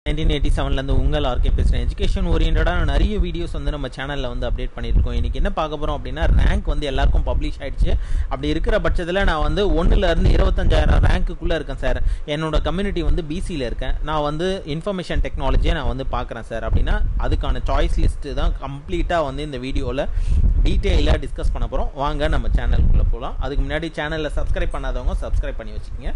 nineteen eighty செவன்லேருந்து உங்கள் RK பேசுகிறேன் education ஓரியன்டாக நிறைய வீடியோஸ் வந்து நம்ம சேனலில் வந்து அப்டேட் பண்ணியிருக்கோம் இன்றைக்கி என்ன பார்க்க போகிறோம் அப்படின்னா ரேங்க் வந்து எல்லாருக்கும் பப்ளிஷ் ஆயிடுச்சு அப்படி இருக்கிற பட்சத்தில் நான் வந்து ஒன்றுலேருந்து இருபத்தஞ்சாயிரம் ரேங்க்குள்ளே இருக்கேன் சார் என்னோட கம்யூனிட்டி வந்து பிசியில் இருக்கேன் நான் வந்து இன்ஃபர்மேஷன் டெக்னாலஜியை நான் வந்து பார்க்குறேன் சார் அப்படின்னா அதுக்கான சாய்ஸ் லிஸ்ட்டு தான் கம்ப்ளீட்டாக வந்து இந்த வீடியோவில் டீட்டெயிலாக டிஸ்கஸ் பண்ண போகிறோம் வாங்க நம்ம சேனலுக்குள்ளே போகலாம் அதுக்கு முன்னாடி சேனலில் சப்ஸ்கிரைப் பண்ணாதவங்க சப்ஸ்கிரைப் பண்ணி வச்சுக்கோங்க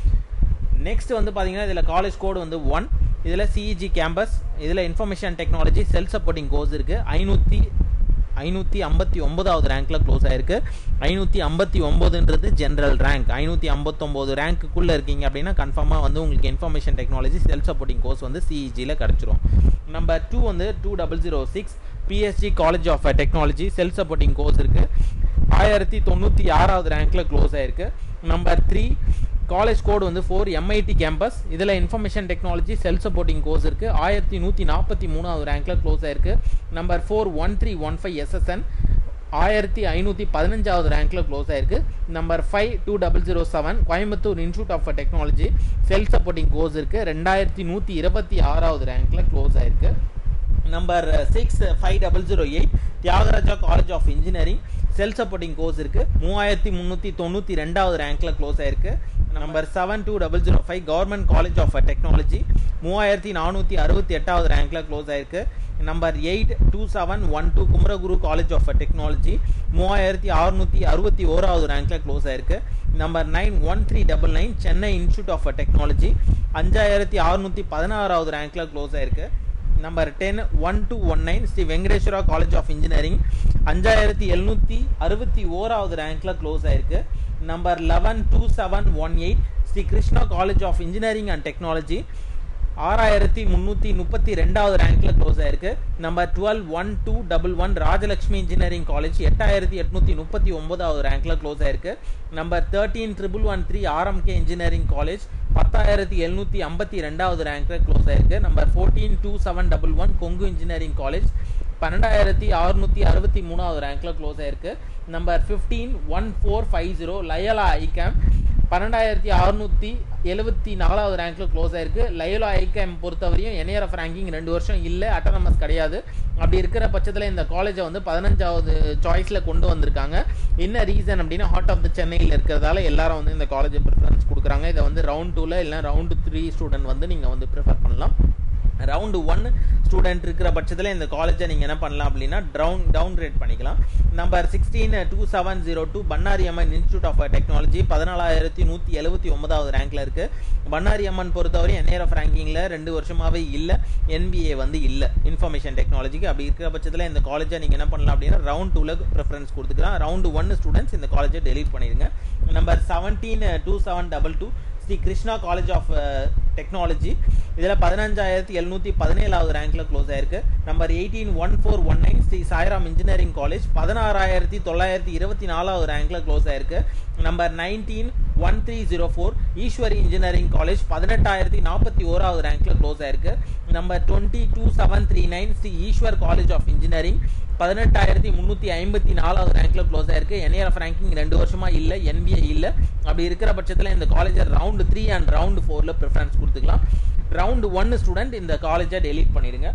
நெக்ஸ்ட் வந்து பார்த்தீங்கன்னா இதில் காலேஜ் கோடு வந்து ஒன் இதில் சிஇஜி கேம்பஸ் இதில் information technology self supporting course இருக்குது ஐநூற்றி ஐநூற்றி ஐம்பத்தி ஒன்பதாவது ரேங்க்கில் க்ளோஸ் ஆயிருக்கு ஐநூற்றி ஐம்பத்தி ஒம்போதுன்றது ஜென்ரல் ரேங்க் ஐநூற்றி ஐம்பத்தொம்போது ரேங்க்குள்ளே இருக்கீங்க அப்படின்னா கன்ஃபார்மாக வந்து உங்களுக்கு information technology self supporting course வந்து சிஇஜியில் கிடச்சிரும் நம்பர் டூ வந்து two double zero six PSG college of technology self supporting course இருக்குது ஆயிரத்தி தொண்ணூற்றி ஆறாவது ரேங்க்கில் க்ளோஸ் ஆயிருக்கு நம்பர் த்ரீ காலேஜ் கோடு வந்து ஃபோர் எம்ஐடி கேம்பஸ் இதில் information technology self supporting course இருக்குது ஆயிரத்தி நூற்றி நாற்பத்தி மூணாவது ரேங்க்கில் க்ளோஸ் ஆயிருக்கு number four one three one five SSN ஆயிரத்தி ஐநூற்றி பதினஞ்சாவது ரேங்க்கில் க்ளோஸ் ஆயிருக்கு number five two double zero seven Coimbatore institute of technology self supporting course இருக்குது ரெண்டாயிரத்தி நூற்றி இருபத்தி ஆறாவது ரேங்க்கில் க்ளோஸ் ஆயிருக்கு number six five double zero eight Thiagaraja college of engineering self supporting course இருக்குது மூவாயிரத்தி முந்நூற்றி தொண்ணூற்றி ரெண்டாவது ரேங்க்கில் க்ளோஸ் ஆயிருக்கு number seven two double zero five government college of technology மூவாயிரத்தி நானூற்றி அறுபத்தி எட்டாவது ரேங்க்கில் க்ளோஸ் ஆயிருக்கு number eight two seven one two Kumaraguru college of technology மூவாயிரத்தி அறுநூற்றி அறுபத்தி ஓராவது ரேங்க்கில் க்ளோஸ் ஆயிருக்கு number nine one three double nine Chennai institute of technology அஞ்சாயிரத்தி அறுநூற்றி பதினாறாவது ரேங்க்கில் க்ளோஸ் ஆயிருக்கு number ten one two one nine Sri Venkateswara college of engineering அஞ்சாயிரத்தி எழுநூற்றி அறுபத்தி ஓராவது ரேங்க்கில் க்ளோஸ் ஆயிருக்கு number eleven two seven one eight Sri Krishna college of engineering and technology ஆறாயிரத்தி முந்நூற்றி முப்பத்தி ரெண்டாவது ரேங்க்கில் க்ளோஸ் ஆயிருக்கு number twelve one two double one Rajalakshmi engineering college எட்டாயிரத்தி எட்நூற்றி முப்பத்தி ஒன்பதாவது ரேங்க்கில் க்ளோஸ் ஆயிருக்கு number thirteen triple one three RMK engineering college பத்தாயிரத்தி எழுநூற்றி ஐம்பத்தி ரெண்டாவது ரேங்க்கில் க்ளோஸ் ஆயிருக்கு number fourteen two seven double one Kongu engineering college பன்னெண்டாயிரத்தி அறுநூற்றி அறுபத்தி மூணாவது ரேங்க்கில் க்ளோஸ் ஆயிருக்கு number fifteen one four five zero Loyola ICAM பன்னெண்டாயிரத்தி அறுநூற்றி எழுபத்தி நாலாவது ரேங்க்கில் க்ளோஸ் ஆயிருக்கு லயோலா ஐகேம் பொறுத்தவரையும் என்ஏஆர்எஃப் ரேங்கிங் ரெண்டு வருஷம் இல்லை அட்டானமஸ் கிடையாது அப்படி இருக்கிற பட்சத்தில் இந்த காலேஜை வந்து பதினஞ்சாவது சாய்ஸில் கொண்டு வந்திருக்காங்க என்ன ரீசன் அப்படின்னா ஹார்ட் ஆஃப் த சென்னையில் இருக்கிறதால எல்லாரும் வந்து இந்த காலேஜை ப்ரிஃபரன்ஸ் கொடுக்குறாங்க இதை வந்து ரவுண்ட் டூவில் இல்லை ரவுண்டு த்ரீ ஸ்டூடெண்ட் வந்து நீங்கள் வந்து ப்ரிஃபர் பண்ணலாம் ரவுண்டு ஒன் ஸ்டூடெண்ட் இருக்கிற பட்சத்தில் இந்த காலேஜை நீங்கள் என்ன பண்ணலாம் அப்படின்னா டவுன் டவுன் ரேட் பண்ணிக்கலாம் number sixteen two seven zero two Bannari Amman institute of technology பதினாலாயிரத்தி நூற்றி எழுபத்தி ஒன்பதாவது ரேங்க்கில் இருக்குது பன்னாரி அம்மன் பொறுத்தவரை என்ஏஆர்எஃப் ரேங்கிங்கில் ரெண்டு வருஷமாகவே இல்லை என்பிஏ வந்து இல்லை இன்ஃபர்மேஷன் டெக்னாலஜிக்கு அப்படி இருக்கிற பட்சத்தில் இந்த காலேஜை நீங்கள் என்ன பண்ணலாம் அப்படின்னா ரவுண்ட் டூவில் ப்ரிஃபரன்ஸ் கொடுத்துக்கலாம் ரவுண்டு ஒன் ஸ்டூடெண்ட்ஸ் இந்த காலேஜை டெலீட் பண்ணிடுங்க number seventeen two seven double two Sri Krishna college of technology இதில் பதினஞ்சாயிரத்தி எழுநூற்றி பதினேழாவது ரேங்க்கில் க்ளோஸ் ஆயிருக்கு number eighteen one four one nine Sri Sairam engineering college பதினாறாயிரத்தி தொள்ளாயிரத்தி இருபத்தி நாலாவது ரேங்க்கில் க்ளோஸ் ஆயிருக்கு number nineteen one three zero four Eswari engineering college பதினெட்டாயிரத்தி நாற்பத்தி ஓராவது ரேங்க்கில் க்ளோஸ் ஆயிருக்கு number twenty two seven three nine Sri Eshwar college of engineering பதினெட்டாயிரத்தி முந்நூற்றி ஐம்பத்தி நாலாவது ரேங்க்கில் க்ளோஸ் ஆயிருக்கு என்ஏஆர்எஃப் ரேங்கிங் ரெண்டு வருஷமா இல்லை என்பிஏ இல்லை அப்படி இருக்கிற பட்சத்தில் இந்த காலேஜை ரவுண்டு த்ரீ அண்ட் ரவுண்டு ஃபோரில் ப்ரிஃபரன்ஸ் கொடுத்துக்கலாம் ரவுண்டு ஒன் ஸ்டூடெண்ட் இந்த காலேஜை டெலீட் பண்ணிடுங்க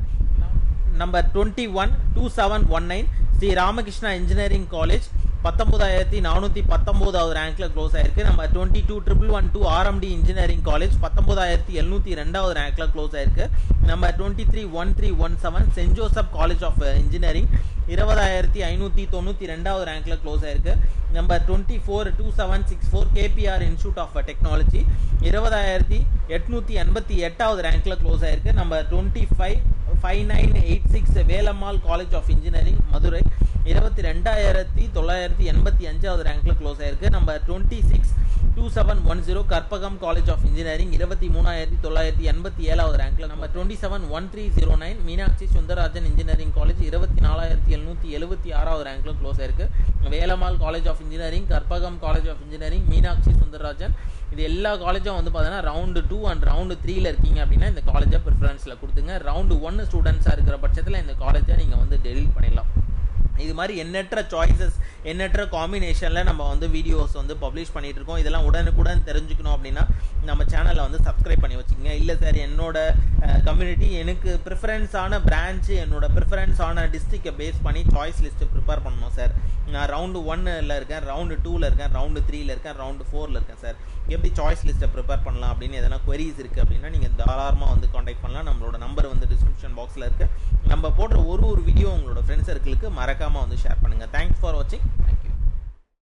number twenty one two seven one nine Sri Ramakrishna engineering college பத்தொன்பதாயிரத்தி நானூற்றி பத்தொம்போதாவது ரேங்க்கில் க்ளோஸ் ஆயிருக்கு நம்ம twenty two triple one two RMD engineering college பத்தொன்பதாயிரத்தி எழுநூற்றி ரெண்டாவது ரேங்க்கில் க்ளோஸ் ஆயிருக்கு நம்ம twenty three one three one seven saint Joseph college of engineering இருபதாயிரத்தி ஐநூற்றி தொண்ணூற்றி ரெண்டாவது ரேங்க்கில் க்ளோஸ் ஆயிருக்கு number twenty four two seven six four KPR institute of technology இருபதாயிரத்தி எட்நூற்றி எண்பத்தி எட்டாவது ரேங்க்கில் க்ளோஸ் ஆயிருக்கு number twenty five five nine eight six Velammal college of engineering Madurai இருபத்தி ரெண்டாயிரத்தி தொள்ளாயிரத்தி எண்பத்தி அஞ்சாவது ரேங்க்கில் க்ளோஸ் ஆயிருக்கு number twenty six two seven one zero Karpagam college of engineering இருபத்தி மூணாயிரத்தி தொள்ளாயிரத்தி எண்பத்தி ஏழாவது ரேங்க்கில் number twenty seven one three zero nine Meenakshi Sundararajan engineering college இருபத்தி நாலாயிரத்தி எழுநூற்றி எழுபத்தி ஆறாவது ரேங்க்கில் க்ளோஸ் ஆயிருக்கு Velammal college of engineering Karpagam college of engineering Meenakshi Sundararajan இது எல்லா காலேஜும் வந்து பார்த்தீங்கன்னா ரவுண்டு டூ அண்ட் ரவுண்டு த்ரீல இருக்கீங்க அப்படின்னா இந்த காலேஜை ப்ரிஃபரன்ஸில் கொடுத்துங்க ரவுண்டு ஒன் ஸ்டூடெண்ட்ஸாக இருக்கிற பட்சத்தில் இந்த காலேஜை நீங்கள் வந்து டெலிட் பண்ணிடலாம் இது மாதிரி எண்ணற்ற சாய்ஸஸ் எண்ணற்ற காம்பினேஷனில் நம்ம வந்து வீடியோஸ் வந்து பப்ளிஷ் பண்ணிட்டு இருக்கோம் இதெல்லாம் உடனுக்குடன் தெரிஞ்சுக்கணும் அப்படின்னா நம்ம சேனலை வந்து சப்ஸ்கிரைப் பண்ணி வச்சுக்கோங்க இல்லை சார் என்னோட கம்யூனிட்டி எனக்கு ப்ரிஃபரன்ஸான பிரான்ச்சு என்னோட ப்ரிஃபரன்ஸான டிஸ்ட்ரிக்டை பேஸ் பண்ணி சாய்ஸ் லிஸ்ட்டு ப்ரிப்பேர் பண்ணணும் சார் நான் ரவுண்டு ஒன்னில் இருக்கேன் ரவுண்டு டூவில் இருக்கேன் ரவுண்டு த்ரீல இருக்கேன் ரவுண்டு ஃபோரில் இருக்கேன் சார் எப்படி சாய்ஸ் லிஸ்ட்டை ப்ரிப்பேர் பண்ணலாம் அப்படின்னு எதனா queries இருக்குது அப்படின்னா நீங்கள் தாராளமாக வந்து காண்டாக்ட் பண்ணலாம் நம்மளோட நம்பர் வந்து டிஸ்கிரிப்ஷன் பாக்ஸில் இருக்குது நம்ம போடுற ஒரு ஒரு வீடியோ உங்களோட ஃப்ரெண்ட்ஸ் சர்க்கிளுக்கு மறக்காமல் வந்து ஷேர் பண்ணுங்கள் தேங்க்ஸ் ஃபார் வாட்சிங்